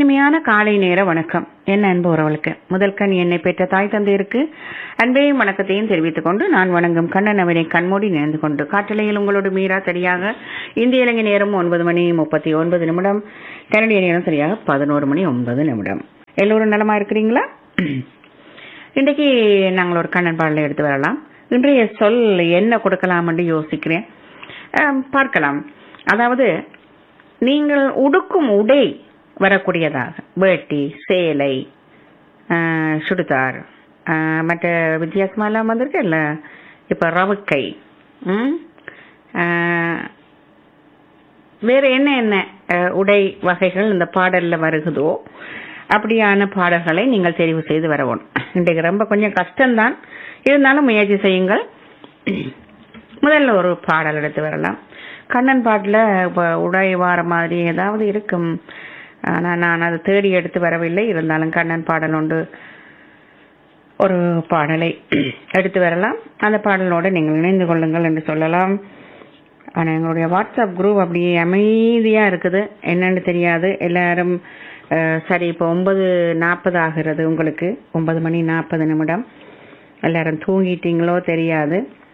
இனிமையான காலை நேர வணக்கம் என் அன்பு உறவுகளுக்கு முதல் கண் என்னை பெற்ற தாய் தந்தையருக்கு அன்பையும் வணக்கத்தையும் தெரிவித்துக் கொண்டு நான் வணங்கும் கண்ணன் அவனை கண்மூடி நேர்ந்து கொண்டு காற்றலையில் உங்களோடு மீறா சரியாக இந்திய இலங்கை நேரம் ஒன்பது மணி முப்பத்தி ஒன்பது நிமிடம் கனடிய நேரம் சரியாக பதினோரு மணி ஒன்பது நிமிடம் எல்லோரும் நலமா இருக்கிறீங்களா இன்றைக்கு நாங்கள் ஒரு கண்ணன் பாடலை எடுத்து வரலாம் இன்றைய சொல் என்ன கொடுக்கலாம் என்று யோசிக்கிறேன் ஆம், பார்க்கலாம் அதாவது நீங்கள் உடுக்கும் உடை வரக்கூடியதாக வேட்டி சேலை ஆஹ், சுடிதார் ஆஹ், மற்ற வித்தியாசமா எல்லாம் வந்திருக்கு இல்ல இப்ப ரவுக்கை ம்? ஆஹ், வேற என்ன என்ன ஆஹ், உடை வகைகள் இந்த பாடல்ல வருகுதோ அப்படியான பாடல்களை நீங்கள் தெரிவு செய்து வரவும் இன்றைக்கு ரொம்ப கொஞ்சம் கஷ்டம்தான் இருந்தாலும் முயற்சி செய்யுங்கள் முதல்ல ஒரு பாடல் எடுத்து வரலாம் கண்ணன் பாட்டுல இப்ப உடை வார மாதிரி ஏதாவது இருக்கும் ஆனா நான் அதை தேடி எடுத்து வரவில்லை இருந்தாலும் கண்ணன் பாடல் உண்டு ஒரு பாடலை எடுத்து வரலாம் அந்த பாடலோடு நீங்கள் இணைந்து கொள்ளுங்கள் என்று சொல்லலாம் ஆனா எங்களுடைய வாட்ஸ்அப் குரூப் அப்படியே அமைதியா இருக்குது என்னன்னு தெரியாது எல்லாரும் அஹ், சரி இப்போ ஒன்பது நாற்பது ஆகிறது உங்களுக்கு ஒன்பது மணி நாற்பது நிமிடம் எல்லாரும் தூங்கிட்டீங்களோ தெரியாது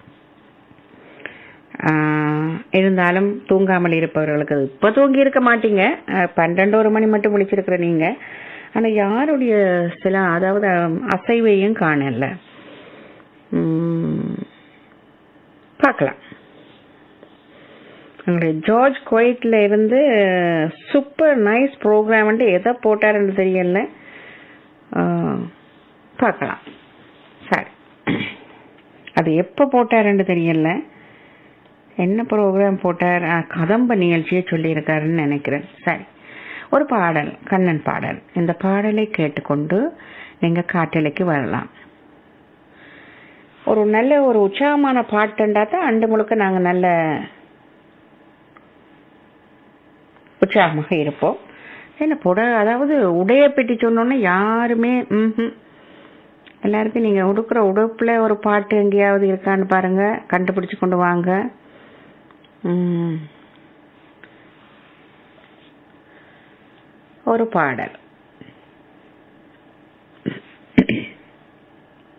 ஆஹ், இருந்தாலும் தூங்காமல் இருப்பவர்களுக்கு இப்ப தூங்கி இருக்க மாட்டீங்க அஹ், பன்னெண்டு ஒரு மணி மட்டும் முடிச்சிருக்கிற நீங்க ஆனா யாருடைய சில அதாவது அஹ், அசைவையும் காணல உம், பார்க்கலாம் எங்களுடைய ஜார்ஜ் குவைட்ல இருந்து சூப்பர் நைஸ் ப்ரோக்ராம் எதை போட்டாருன்னு தெரியல ஆஹ், பார்க்கலாம் சரி அது எப்ப போட்டாருன்னு தெரியல என்ன ப்ரோக்ராம் போட்டார் ஆ, கதம்ப நிகழ்ச்சியை சொல்லியிருக்காருன்னு நினைக்கிறேன் சரி ஒரு பாடல் கண்ணன் பாடல் இந்த பாடலை கேட்டுக்கொண்டு நீங்க காட்டலைக்கு வரலாம் ஒரு நல்ல ஒரு உற்சாகமான பாட்டுண்டா தான் அண்டு முழுக்க நாங்க நல்ல உற்சாகமாக இருப்போம் என்ன புட அதாவது உடைய பெட்டி சொன்னோன்னே யாருமே ம்ஹும். எல்லாருக்கும் நீங்க உடுக்குற உடுப்புல ஒரு பாட்டு எங்கேயாவது இருக்கான்னு பாருங்க கண்டுபிடிச்சு கொண்டு வாங்க ம். ஒரு பாடல்